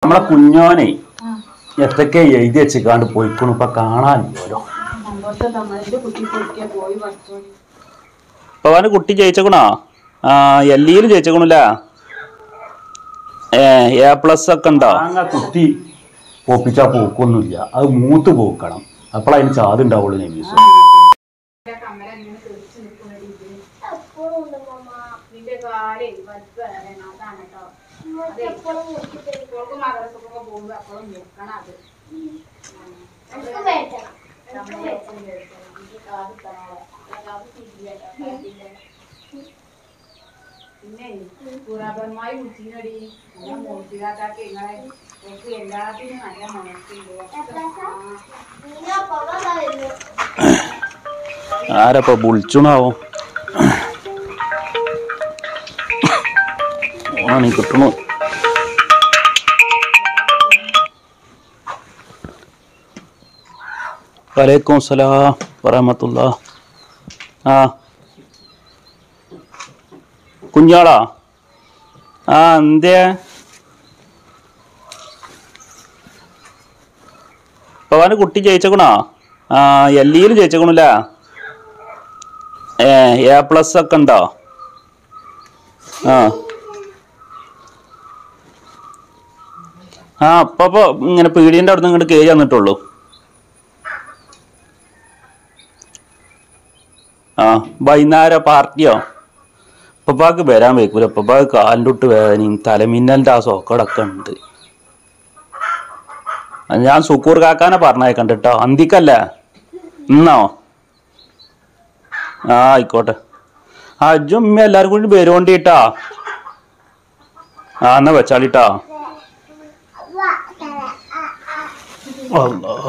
നമ്മളെ കുഞ്ഞോനെ എത്തൊക്കെ എഴുതി വെച്ചിക്കാണ്ട് പോയിക്കണു ഇപ്പൊ കാണാനില്ലല്ലോ മുമ്പത്തെ തമ്മന്റെ കുട്ടി പൊടിക്കാൻ പോയി പഠിച്ചോളി ഇപ്പൊ അവന് കുട്ടി ജയിച്ചക്കണോ ആ എല്ലിയിൽ ജയിച്ചക്കണില്ല ഏ എ പ്ലസ് ഒക്കെ ഉണ്ടോ കുട്ടി പൊപ്പിച്ചാ പോക്കൊന്നുമില്ല അത് മൂത്ത് പോക്കണം അപ്പോഴതിന് ചാതുണ്ടാവുള്ളൂ നബീസ് നിന്റെ കാലേ വലിപ്പം ഏറണം. അതാണ് കേട്ടോ. അതെ. ഇവൾക്ക് മദ്രസക്കൊക്കെ പോകുമ്പോ അപ്പോഴും നിൽക്കണം അത്. നമ്മളെ ഒപ്പം കേൾക്കണം. നിന്റെ കാല് ഇത്തണോളെ. നിന്റെ കാല് തിരിയട്ടോ. കാലിന്റെ. പിന്നെ പുറാപരമായി കുച്ചിനടി ഞാൻ മോട്ടികാക്കാക്ക് നിങ്ങളെ എനിക്ക് എല്ലാത്തിനും നല്ല മനസ്സിലുണ്ട് ആരപ്പോ വിളിച്ചണാവോ ഓണീ കിട്ടണു വലൈക്കും സലാം വറഹമത്തുള്ള ആ കുഞ്ഞാളാ ആ എന്തേ ഭവാന് കുട്ടി ജയിച്ചക്കണോ ആ എല്ലിയിൽ ജയിച്ചക്കണില്ല ഏ എ പ്ലസ് ഒക്കെ ഉണ്ടോ ആ ആ അപ്പൊ അപ്പൊ ഇങ്ങനെ പീടിയന്റെ അവിടെ നിന്ന് ഇങ്ങോട്ട് കയറി വന്നിട്ടുള്ളൂ ആ വൈകുന്നേരം പാർട്ടിയോ ഉപ്പപ്പാക്ക് വരാൻ വയ്ക്കൂല ഉപ്പപ്പാക്ക് കാലിൻ്റെ ഒട്ട് വേദനയും തലമിന്നലിൻ്റെ ആ സോക്കടൊക്കെ ഉണ്ട് അത് ഞാൻ സുക്കൂർ കാക്കാനെ പറഞ്ഞേക്കണ്ട കേട്ടോ അന്തിക്കല്ലേ ഇന്നോ ആ ആയിക്കോട്ടെ ആ അജ്ജും ഉമ്മ എല്ലാവരും കൂടി വരുവോണ്ടിട്ടാ ആ എന്നാ വെച്ചാളിട്ടാ അല്ലാ.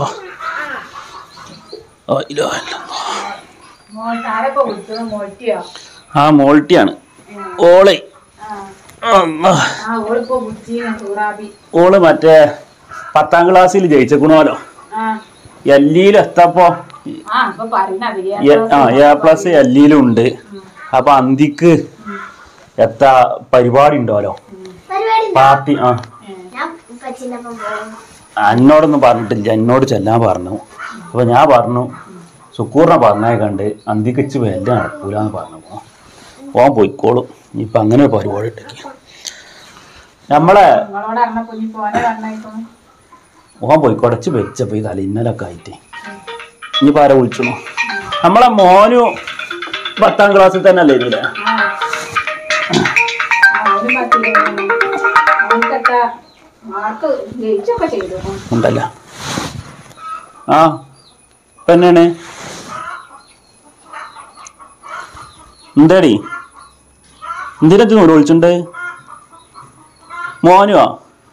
ആ, ഇല്ല, ഇല്ല. മോൾ താരൊക്കെ വിളിച്ചത് മോട്ടിയോ ആ മോൾട്ടിയാണ് ഓളെ ആ അല്ലാ. ആ ഓളിപ്പോ വിളിച്ചീന സൂറാബി ഓള് മറ്റേ പത്താം ക്ലാസ്സിൽ ജയിച്ചേക്കണോലോ ആ എല്ലിയിൽ എത്തപ്പോ ആ ഇപ്പൊ പറയുന്ന എ- ആ എ പ്ലസ് എല്ലിയിലും ഉണ്ട് അപ്പൊ അന്തിക്ക് എത്താ പരിപാടി ഉണ്ടോലോ പാർട്ടി ആ എന്നോടൊന്നും പറഞ്ഞിട്ടില്ല എന്നോട് ചെല്ലാൻ പറഞ്ഞു അപ്പൊ ഞാൻ പറഞ്ഞു സുക്കൂറിനെ പറഞ്ഞേ കണ്ട് അന്തിക്കിച്ച് വെല്ല നടക്കൂലെന്ന് പറഞ്ഞു ഓൻ പോയിക്കോളും ഇനിയിപ്പൊ അങ്ങനെ ഒരു പരിപാടി ഉണ്ടെങ്കിൽ നമ്മളെ നിങ്ങളോട് അറിഞ്ഞപ്പോ ഇനി പോനെ പറഞ്ഞേക്കും ഓൻ പോയിക്കോടച്ച് വെച്ചപ്പോ ഈ തലിന്നലൊക്കെ ആയിട്ട് ഇനിയിപ്പോ ആരെ വിളിച്ചു നമ്മളെ മോനു പത്താം ക്ലാസ്സിൽ തന്നെ അല്ലേ ഇതിലെ ആ ആ ഓന് പറ്റില്ല ഓനക്കത്ത മാർക്ക് ജയിച്ചൊക്കെ ചെയ്തു ഉണ്ടല്ല ആ പെണ്ണാണ് എന്താടി എന്തിനൊക്കെ നൂറ് വിളിച്ചിട്ടുണ്ട് മോനുവാ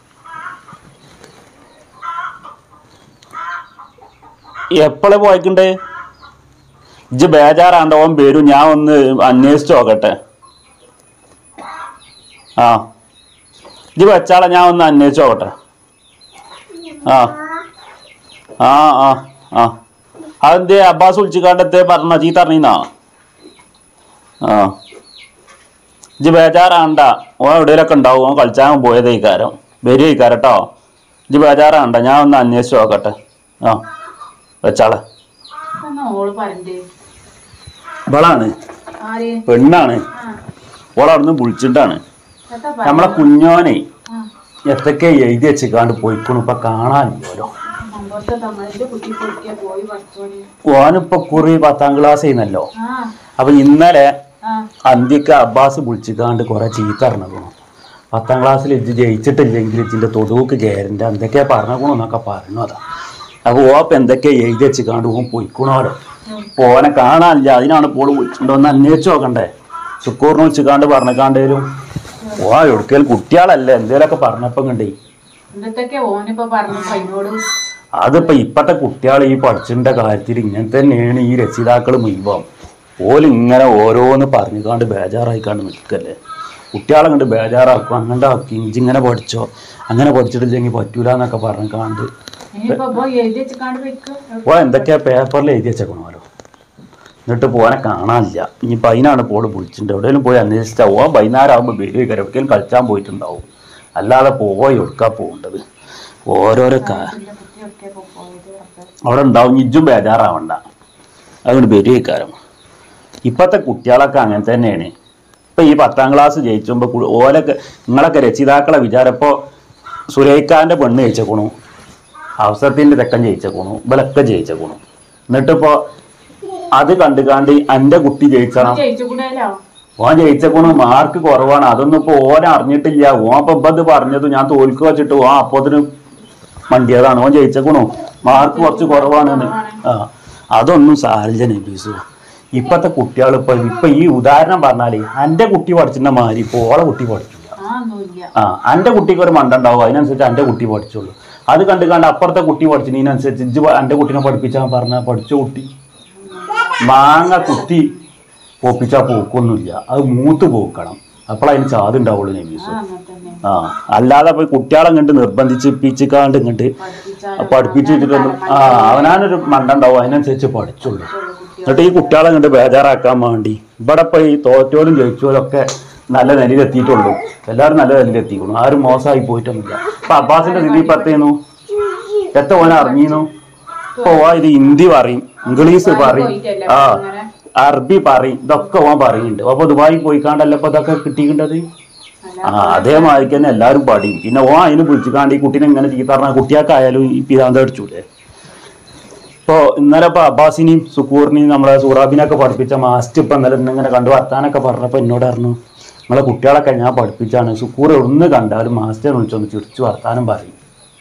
എപ്പോഴേ പോയിക്കുണ്ട് ഇജ്ജ് ബേജാറാണ്ട് ഓൻ വരും ഞാൻ ഒന്ന് അന്വേഷിച്ച് നോക്കട്ടെ ആ ഇജ്ജ് വെച്ചാളെ ഞാൻ ഒന്ന് അന്വേഷിച്ച് നോക്കട്ടെ ആ ആ ആ ആ അതെന്തേ അബ്ബാസ് വിളിച്ചിക്കാണ്ടത്തെ പറഞ്ഞ ചീത്ത അറിഞ്ഞാ ആ ഇജ്ജ് ബേജാറാണ്ട ഓൻ എവിടെയൊക്കെ ഉണ്ടാവും ഓൻ കളിച്ചാൻ പോയത് ഇക്കാരം വരും ഇക്കാരം കേട്ടോ ഇജ്ജ് ബേജാറാണ്ട ഞാൻ ഒന്ന് അന്വേഷിച്ച് നോക്കട്ടെ ആ വെച്ചാളെ എന്നാ ഓള് പറഞ്ഞേ ഇവളാണ് ആര് പെണ്ണാണ് ആ ഓളവിടുന്ന് വിളിച്ചിട്ടാണ് എത്താ നമ്മളെ കുഞ്ഞോനെ ആ എത്തൊക്കെ എഴുതി വെച്ചിക്കാണ്ട് പോയിക്കണു ഇപ്പൊ കാണാനില്ലല്ലോ മുമ്പത്തെ തമ്മന്റെ കുട്ടി പൊടിക്കാൻ പോയി പഠിച്ചോളി ഓനിപ്പൊ കുറി പത്താം ക്ലാസ് ചെയ്യുന്നല്ലോ ആ അപ്പൊ ഇന്നലെ ആ അന്ത്യക്ക് അബ്ബാസ് വിളിച്ചിക്കാണ്ട് കുറെ ചീത്ത അറിഞ്ഞു പത്താം ക്ലാസ്സിൽ ഇജ്ജ് ജയിച്ചിട്ടില്ലെങ്കിൽ ഇജിന്റെ തൊടുവുക്ക് കയറിന്റെ എന്തൊക്കെയാ പറഞ്ഞേക്കണു എന്നൊക്കെ പറഞ്ഞു അതാ അപ്പൊ ഓപ്പ് എന്തൊക്കെയാ എഴുതി വെച്ചിക്കാണ്ട് ഓൻ പൊയ്ക്കണോലോ അപ്പൊ ഓനെ കാണാനില്ല അതിനാണ് ഇപ്പോൾ വിളിച്ചിട്ടുണ്ടോ ഒന്ന് അന്വേഷിച്ച് നോക്കണ്ടേ സുക്കൂറിന് വെച്ചിക്കാണ്ട് പറഞ്ഞേക്കാണ്ടേലും ഓ എവിടേലും കുട്ടികളല്ലേ എന്തേലൊക്കെ പറഞ്ഞപ്പം കണ്ടേ എന്തൊക്കെ ഓനിപ്പോ പറഞ്ഞു എന്നോട് അതിപ്പോ ഇപ്പത്തെ കുട്ടികൾ ഈ പഠിച്ചിന്റെ കാര്യത്തിൽ ഇങ്ങനെ തന്നെയാണ് ഈ രക്ഷിതാക്കൾ മുഴുവൻ ഓല് ഇങ്ങനെ ഓരോന്ന് പറഞ്ഞുകാണ്ട് ബേജാറായിക്കാണ്ട് നിൽക്കല്ലേ കുട്ടികളെ കണ്ട് ബേജാറാക്കും അങ്ങനെ ആക്കി ഇഞ്ചിങ്ങനെ പഠിച്ചോ അങ്ങനെ പഠിച്ചിട്ടില്ലെങ്കിൽ പറ്റൂല എന്നൊക്കെ പറഞ്ഞുകാണ്ട് ഇനിയിപ്പോ പോയി എഴുതി വെച്ചിക്കാണ്ട് വെക്കും ഓ എന്തൊക്കെയാ പേപ്പറിൽ എഴുതി വെച്ചേക്കണമല്ലോ എന്നിട്ട് പോനെ കാണാനില്ല ഇനിയിപ്പോൾ അതിനാണ് പോള് വിളിച്ചിട്ടുണ്ട് എവിടെയെങ്കിലും പോയി അന്വേഷിച്ചാൽ ഓ വൈകുന്നേരം ആകുമ്പോൾ വരും കരവയ്ക്കലും കളിച്ചാൻ പോയിട്ടുണ്ടാവും അല്ലാതെ പോയി എടുക്കാൻ പോകേണ്ടത് ഓരോരോ കാ എന്റെ കുട്ടിയൊക്കെ ഇപ്പൊ പോയത് റബ്ബേ. അവിടെ ഉണ്ടാവും ഇജ്ജും ബേജാറാവണ്ട അതുകൊണ്ട് വരുവിക്കാരം ഇപ്പോഴത്തെ കുട്ടികളൊക്കെ അങ്ങനെ തന്നെയാണ് ഇപ്പം ഈ പത്താം ക്ലാസ് ജയിച്ചുമ്പോൾ ഓലൊക്കെ നിങ്ങളൊക്കെ രക്ഷിതാക്കളെ വിചാരം ഇപ്പോൾ സുരേഖാൻ്റെ പെണ്ണ് ജയിച്ചേക്കണു അവസരത്തിൻ്റെ തെക്കൻ ജയിച്ചേക്കണു ഇവലൊക്കെ ജയിച്ചേക്കണു എന്നിട്ടിപ്പോൾ അത് കണ്ടു കാണ്ട് എൻ്റെ കുട്ടി ജയിച്ചണം ജയിച്ചു കൂടെയല്ലോ ഓൻ ജയിച്ചേക്കണു മാർക്ക് കുറവാണ് അതൊന്നും ഇപ്പോൾ ഓൻ അറിഞ്ഞിട്ടില്ല ഓൻ ഇപ്പം ഇപ്പം ഇത് പറഞ്ഞത് ഞാൻ തോൽക്ക് വെച്ചിട്ട് ഓൻ അപ്പോത്തിന് മണ്ടിയതാണ് ഓൻ ജയിച്ചേക്കണു മാർക്ക് കുറച്ച് കുറവാണ് എന്ന്. ആ അതൊന്നും സാരില്ല നബീസു ഇപ്പോഴത്തെ കുട്ടികൾ ഇപ്പൊ ഇപ്പൊ ഈ ഉദാഹരണം പറഞ്ഞാല് എൻ്റെ കുട്ടി പഠിച്ചിട്ടുള്ള മാതിരി ഇപ്പോൾ ഓളെ കുട്ടി പഠിച്ചില്ല ആ ഒന്നുമില്ല ആ എൻ്റെ കുട്ടിക്ക് ഒരു മണ്ട ഉണ്ടാവും അതിനനുസരിച്ച് എൻ്റെ കുട്ടി പഠിച്ചോളൂ അത് കണ്ട് കണ്ട് അപ്പുറത്തെ കുട്ടി പഠിച്ചതിനനുസരിച്ച് ഇജ്ജ് എൻ്റെ കുട്ടീനെ പഠിപ്പിച്ചാൽ പറഞ്ഞാൽ പഠിച്ച കുട്ടി മാങ്ങ കുത്തി പൊപ്പിച്ചാൽ പോക്കൊന്നുമില്ല അത് മൂത്ത് പോക്കണം അപ്പോഴതിന് ചാതുണ്ടാവുള്ളൂ നബീസു ആ അങ്ങനെ തന്നെ ആ അല്ലാതെ പോയി കുട്ടികളെ ഇങ്ങോട്ട് നിർബന്ധിച്ച് പിച്ചിക്കാണ്ട് ഇങ്ങോട്ട് പഠിപ്പിച്ചാലും പഠിപ്പിച്ച് വെച്ചിട്ടൊന്നും ആ അവനാനൊരു മണ്ട ഉണ്ടാവും അതിനനുസരിച്ച് പഠിച്ചുള്ളൂ കുട്ടികൾ എന്നിട്ട് ഈ കുട്ടികളെ കണ്ട് ബേജാറാക്കാൻ വേണ്ടി ഇവിടെ ഇപ്പൊ ഈ തോറ്റോലും ജയിച്ചോലും ഒക്കെ നല്ല നിലയിലെത്തിയിട്ടുള്ളൂ എല്ലാവരും നല്ല നിലയിലെത്തിക്കണം ആരും മോശമായി പോയിട്ടൊന്നുമില്ല ഇപ്പൊ അബ്ബാസിന്റെ സ്ഥിതി പത്തേന്നു എത്ര ഓനെ അറിഞ്ഞീന്നു ഇപ്പൊ ഓ ഇത് ഹിന്ദി പറയും ഇംഗ്ലീഷ് പറയും ആ അറബി പറയും ഇതൊക്കെ ഓൻ പറയുന്നുണ്ട് അപ്പൊ ദുബായി പോയിക്കാണ്ടല്ല ഇപ്പൊ ഇതൊക്കെ കിട്ടിയിട്ടുണ്ടത് ആ അതേമാതിരി തന്നെ എല്ലാവരും പാടിയും പിന്നെ ഓ അതിന് വിളിച്ചിക്കാണ്ട് ഈ കുട്ടീനെ ഇങ്ങനെ ചീത്ത പറഞ്ഞാൽ കുട്ടിയാക്കായാലും ഈ പിതാന്ത അടിച്ചൂലേ ഇപ്പോ ഇന്നലെ ഇപ്പൊ അബ്ബാസിനെയും സുക്കൂറിനെയും നമ്മളെ സൂറാബിനൊക്കെ പഠിപ്പിച്ച മാസ്റ്റ് ഇപ്പൊ ഇന്നലെ ഇന്നിങ്ങനെ കണ്ടു വർത്താനൊക്കെ പറഞ്ഞപ്പോ എന്നോട് പറഞ്ഞു നമ്മളെ കുട്ടികളൊക്കെ ഞാൻ പഠിപ്പിച്ചാണ് സുക്കൂർ എവിടുന്ന് കണ്ടാലും മാസ്റ്റർ വിളിച്ചൊന്ന് ചിരിച്ചു വർത്താനം പറയും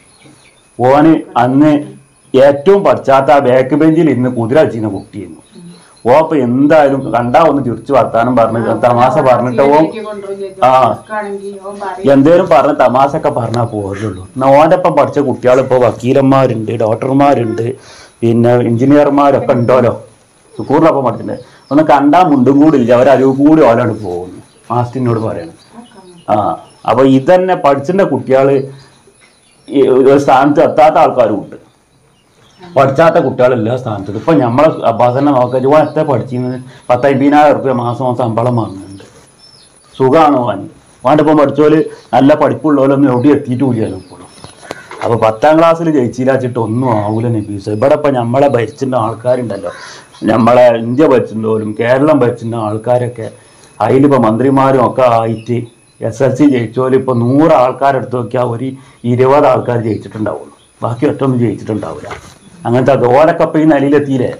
ഓന് അന്ന് ഏറ്റവും പഠിച്ചാത്ത ആ ബാക്ക് ബെഞ്ചിൽ ഇന്ന് കുതിര വെച്ചിരുന്ന കുട്ടിയായിരുന്നു ഓ അപ്പൊ എന്തായാലും കണ്ടാ ഒന്ന് ചിരിച്ചു വർത്താനം പറഞ്ഞു തമാശ പറഞ്ഞിട്ട് ഓ ആ. എന്തേലും പറഞ്ഞ് തമാശയൊക്കെ പറഞ്ഞാൽ പോലുള്ളൂ എന്നാ ഓൻ്റെ ഒപ്പം പഠിച്ച കുട്ടികൾ ഇപ്പോൾ വക്കീലന്മാരുണ്ട് ഡോക്ടർമാരുണ്ട് പിന്നെ എഞ്ചിനീയർമാരൊക്കെ ഉണ്ടോലോ സുക്കൂറിനൊപ്പം പഠിച്ചിട്ടുണ്ട് ഒന്ന് കണ്ടാൽ മുണ്ടും കൂടി ഇല്ല അവരരിവ് കൂടി ഓലാണ് പോകുന്നു മാസ്റ്റിനോട് പറയണം ആ അപ്പൊ ഇതന്നെ പഠിച്ചിന്റെ കുട്ടികൾ ഒരു സ്ഥാനത്ത് എത്താത്ത ആൾക്കാരും ഉണ്ട് പഠിച്ചാത്ത കുട്ടികൾ എല്ലാ സ്ഥാനത്തും ഇപ്പൊ നമ്മളെ അബ്ബാസനെ നോക്കാൻ ഓൻ എത്ര പഠിച്ചിരുന്നത് പത്തമ്പതിനായിരം റുപ്യ മാസം ഓൻ ശമ്പളം വാങ്ങുന്നുണ്ട് സുഖമാണ് ഓൻ ഓൻ്റെ ഇപ്പം പഠിച്ചോല് നല്ല പഠിപ്പുള്ളവരൊന്നും എവിടെ എത്തിയിട്ടില്ലല്ലോ ഇപ്പോഴും അപ്പൊ പത്താം ക്ലാസ്സിൽ ജയിച്ചില്ല വെച്ചിട്ട് ഒന്നും ആവൂല നബീസ് ഇവിടെ ഇപ്പൊ നമ്മളെ ഭരിച്ചിട്ടുള്ള ആൾക്കാരുണ്ടല്ലോ നമ്മളെ ഇന്ത്യ ഭരിച്ചിട്ടുണ്ടോലും കേരളം ഭരിച്ചിട്ടുള്ള ആൾക്കാരൊക്കെ അതിലിപ്പോ മന്ത്രിമാരും ഒക്കെ ആയിട്ട് എസ് എൽ സി ജയിച്ചോലും ഇപ്പൊ നൂറ് ആൾക്കാരെടുത്ത് നോക്കിയാൽ ഒരു ഇരുപത് ആൾക്കാർ ജയിച്ചിട്ടുണ്ടാവുള്ളൂ ബാക്കി ഒറ്റൊന്നും ജയിച്ചിട്ടുണ്ടാവില്ല അങ്ങനത്തെ അത് ഓലൊക്കെ ഇപ്പൊ ഈ നിലയിലെത്തിയില്ലേ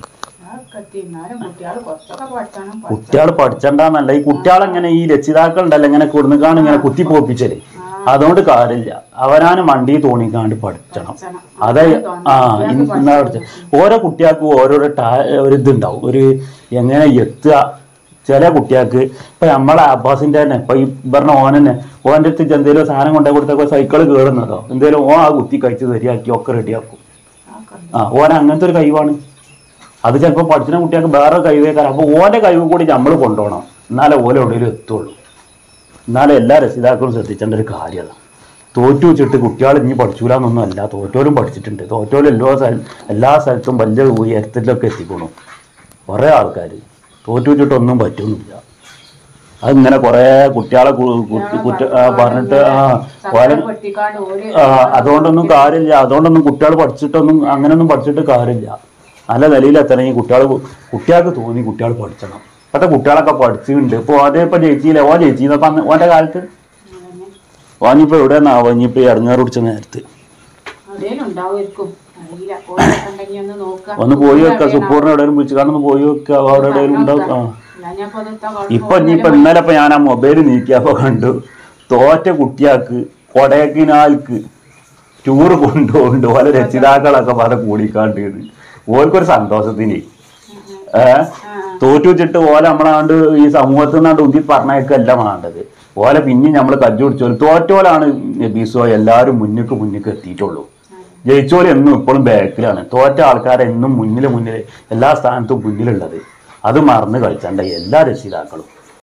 കുട്ടികൾ കുറച്ചൊക്കെ പഠിക്കണം കുട്ടികൾ പഠിച്ചണ്ടെന്നല്ല ഈ കുട്ടികളെങ്ങനെ ഈ രക്ഷിതാക്കൾ ഉണ്ടല്ലോ ഇങ്ങനെ കൊടുന്നുകാണ് ഇങ്ങനെ കുത്തി പോപ്പിച്ചത് അതുകൊണ്ട് കാര്യമില്ല അവനാണ് മണ്ടി തോണിക്കാണ്ട് പഠിച്ചണം അതെ ആ ഇന്നാ പഠിച്ചത് ഓരോ കുട്ടികൾക്കും ഓരോരോ ടാ ഒരു ഇതുണ്ടാവും ഒരു എങ്ങനെ എത്തുക ചില കുട്ടികൾക്ക് ഇപ്പൊ നമ്മളെ അബ്ബാസിന്റെ തന്നെ ഇപ്പൊ ഈ പറഞ്ഞ ഓൻ തന്നെ ഓൻ്റെ അടുത്ത് എന്തെങ്കിലും സാധനം കൊണ്ടേ കൊടുത്തപ്പോ സൈക്കിൾ കയറുന്നതോ എന്തെങ്കിലും ഓൻ ആ കുത്തി കഴിച്ച് ശരിയാക്കി ഒക്കെ റെഡിയാക്കും ആ ഓൻ അങ്ങനത്തെ ഒരു കഴിവാണ് അത് ചിലപ്പോൾ പഠിച്ചിന കുട്ടികൾക്ക് വേറെ കഴിവേക്കാരം അപ്പോൾ ഓൻ്റെ കഴിവ് കൂടി നമ്മൾ കൊണ്ടുപോകണം എന്നാലേ ഓല എവിടെയെങ്കിലും എത്തുള്ളൂ എന്നാലേ എല്ലാ രക്ഷിതാക്കളും ശ്രദ്ധിക്കേണ്ട ഒരു കാര്യം അതാണ് തോറ്റു വെച്ചിട്ട് കുട്ടികൾ ഇനി പഠിച്ചൂല എന്നൊന്നും അല്ല തോറ്റോലും പഠിച്ചിട്ടുണ്ട് തോറ്റോലും എല്ലാ സ്ഥലം എല്ലാ സ്ഥലത്തും വലിയ ഉയരത്തിലൊക്കെ എത്തിക്കണു കുറേ ആൾക്കാർ തോറ്റു വെച്ചിട്ടൊന്നും പറ്റുന്നില്ല അതിങ്ങനെ കുറേ കുട്ടികളെ കു- കുത്തി കുറ്റ ആ, പറഞ്ഞിട്ട് ആ ഓല വെട്ടിക്കാണ്ട് ഓര് ആ, അതുകൊണ്ടൊന്നും കാര്യമില്ല അതുകൊണ്ടൊന്നും കുട്ടികൾ പഠിച്ചിട്ടൊന്നും അങ്ങനെയൊന്നും പഠിച്ചിട്ട് കാര്യമില്ല നല്ല നിലയിൽ എത്തണമെങ്കിൽ കുട്ടികൾ കുട്ടികൾക്ക് തോന്നി കുട്ടികൾ പഠിച്ചണം ഇപ്പോഴത്തെ കുട്ടികളൊക്കെ പഠിച്ചിട്ടുണ്ട് ഇപ്പോൾ അതേ ഇപ്പം ജയിച്ചില്ല ഓൻ ജയിച്ചിരുന്നപ്പം അന്ന് ഓൻ്റെ കാലത്ത് ഓനിപ്പോൾ എവിടെയാണാവോ ഇനിയിപ്പോൾ ഈ ഇറങ്ങാറ് പിടിച്ച നേരത്ത് അതേലും ഉണ്ടാവുമായിരിക്കും അറിയില്ല കോഴിയൊക്കെ ഉണ്ടെങ്കിൽ ഒന്ന് നോക്കാം ഒന്ന് പോയി വെക്കുക സുപ്പൂറിനെ എവിടെയും വിളിച്ച് കാണുന്ന പോയി വെക്കുക അവിടെ എവിടെയും ഉണ്ടാവും ആ ഞാനിപ്പോ അതെത്താ ഇപ്പൊ ഇനിയിപ്പോ ഇന്നലെ ഇപ്പൊ ഞാൻ ആ മൊബൈൽ നീക്കിയപ്പോ കണ്ടു തോറ്റ കുട്ടിയാക്ക് കൊടയക്കിനാൽക്ക് ടൂർ കൊണ്ടുപോണ്ട് ഓലെ രക്ഷിതാക്കളൊക്കെ പല കൂടിക്കാണ്ട് ഓൽക്കൊരു സന്തോഷത്തിന് ഏ തോറ്റു വെച്ചിട്ട് ഓല നമ്മളാണ്ട് ഈ സമൂഹത്തിൽ നിന്നാണ്ട് ഉന്തി പറഞ്ഞേക്കല്ല വേണ്ടത് ഓലെ പിന്നെ നമ്മൾ കജ്ജു പിടിച്ചോലും തോറ്റോലാണ് നബീസോ എല്ലാവരും മുന്നിക്ക് മുന്നിക്ക് എത്തിയിട്ടുള്ളൂ ജയിച്ചോല് എന്നും ഇപ്പോഴും ബാക്കിലാണ് തോറ്റ ആൾക്കാരെന്നും മുന്നിൽ മുന്നിൽ എല്ലാ സ്ഥാനത്തും മുന്നിലുള്ളത് അത് മറന്ന് കളിച്ചണ്ട എല്ലാ രക്ഷിതാക്കളും